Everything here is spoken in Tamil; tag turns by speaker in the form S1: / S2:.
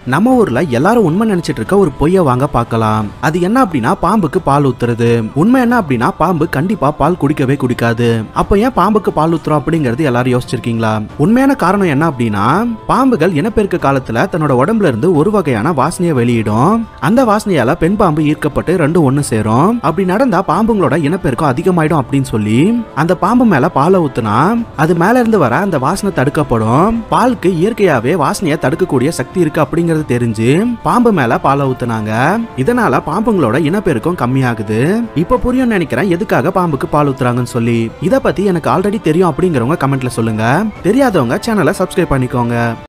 S1: நம்ம ஊர்ல எல்லாரும் உண்மை நினைச்சிட்டு இருக்க ஒரு பொய்ய வாங்க பார்க்கலாம் அது என்ன அப்படின்னா பாம்புக்கு பால் ஊத்துறது உண்மை என்ன அப்படின்னா பாம்பு கண்டிப்பா பால் குடிக்கவே குடிக்காது அப்ப ஏன் பாம்புக்கு பால் ஊத்துறோம் அப்படிங்கறது எல்லாரும் யோசிச்சிருக்கீங்களா உண்மையான காரணம் என்ன அப்படின்னா பாம்புகள் இனப்பெருக்க காலத்துல தன்னோட உடம்புல இருந்து ஒரு வகையான வாசனையை வெளியிடும் அந்த வாசனையால பெண் பாம்பு ஈர்க்கப்பட்டு ரெண்டும் ஒண்ணு சேரும் அப்படி நடந்தா பாம்புங்களோட இனப்பெருக்கம் அதிகமாயிடும் அப்படின்னு சொல்லி அந்த பாம்பு மேல பாலை ஊத்துனா அது மேல இருந்து வர அந்த வாசனை தடுக்கப்படும் பாலுக்கு இயற்கையாவே வாசனையை தடுக்கக்கூடிய சக்தி இருக்கு அப்படிங்கறது தெரிஞ்சு பாம்பு மேல பாலை ஊத்துனாங்க இதனால பாம்புங்களோட இனப்பெருக்கம் கம்மியாகுது இப்ப புரியும் நினைக்கிறேன் எதுக்காக பாம்புக்கு பால் ஊத்துறாங்கன்னு சொல்லி இத பத்தி எனக்கு ஆல்ரெடி தெரியும் அப்படிங்கிறவங்க கமெண்ட்ல சொல்லுங்க தெரியாதவங்க சேனலை சப்ஸ்கிரைப் பண்ணிக்கோங்க